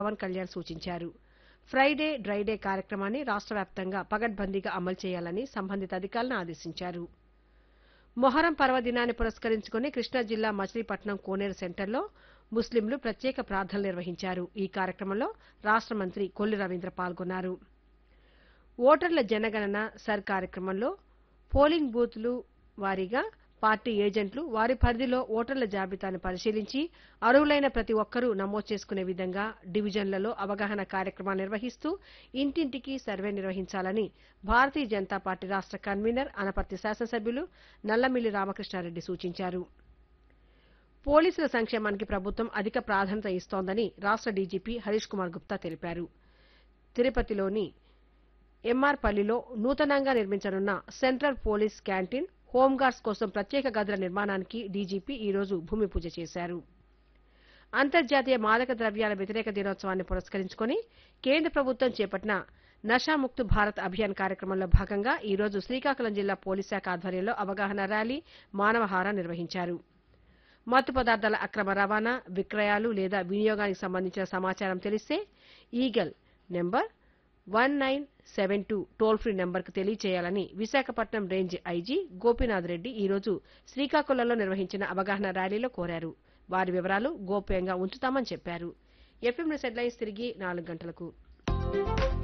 పవన్ కళ్యాణ్ సూచించారు Friday dry day కార్యక్రమాన్ని రాష్ట్ర వ్యాప్తంగా పగడ్బందీగా అమలు చేయాలని సంబంధిత అధికారులను ఆదేశించారు మొహరం పర్వదినాన్ని పురస్కరించుకుని కృష్ణా జిల్లా మచిలీపట్నం కోనేరు సెంటర్లో ముస్లింలు ప్రత్యేక ప్రార్థనలు నిర్వహించారు ఈ కార్యక్రమంలో రాష్ట్ర మంత్రి కొల్లు రవీంద్ర పాల్గొన్నారు ఓటర్ల జనగణన సర్ కార్యక్రమంలో పోలింగ్ బూత్లు వారీగా పార్టీ ఏజెంట్లు వారి పరిధిలో ఓటర్ల జాబితాను పరిశీలించి అర్హులైన ప్రతి ఒక్కరూ నమోదు చేసుకునే విధంగా డివిజన్లలో అవగాహన కార్యక్రమాలు నిర్వహిస్తూ ఇంటింటికి సర్వే నిర్వహించాలని భారతీయ జనతా పార్టీ రాష్ట్ర కన్వీనర్ అనపర్తి శాసనసభ్యులు నల్లమిల్లి రామకృష్ణారెడ్డి సూచించారు పోలీసుల సంక్షేమానికి ప్రభుత్వం అధిక ప్రాధాన్యత ఇస్తోందని రాష్ట్ర డీజీపీ హరీష్ కుమార్ గుప్తా తెలిపారు తిరుపతిలోని ఎంఆర్ పల్లిలో నూతనంగా నిర్మించనున్న సెంట్రల్ పోలీస్ క్యాంటీన్ హోంగార్డ్స్ కోసం ప్రత్యేక గదుల నిర్మాణానికి డీజీపీ ఈ రోజు భూమి పూజ చేశారు అంతర్జాతీయ మాదక ద్రవ్యాల వ్యతిరేక దినోత్సవాన్ని పురస్కరించుకుని కేంద్ర ప్రభుత్వం చేపట్టిన నషాముక్త్ భారత్ అభియాన్ కార్యక్రమంలో భాగంగా ఈ రోజు శ్రీకాకుళం జిల్లా పోలీస్ శాఖ ఆధ్వర్యంలో అవగాహన ర్యాలీ మానవహార నిర్వహించారు మత్తు పదార్థాల అక్రమ రవాణా విక్రయాలు లేదా వినియోగానికి సంబంధించిన సమాచారం తెలిస్తే eagle number one nine seven two toll free నెంబర్కు తెలియచేయాలని విశాఖపట్నం రేంజ్ ఐజీ గోపీనాథ్ రెడ్డి ఈ రోజు శ్రీకాకుళంలో నిర్వహించిన అవగాహన ర్యాలీలో కోరారు వారి వివరాలు గోప్యంగా ఉంచుతామని చెప్పారు ఎఫ్ఎం న్యూస్ హెడ్లైన్స్ తిరిగి నాలుగు గంటలకు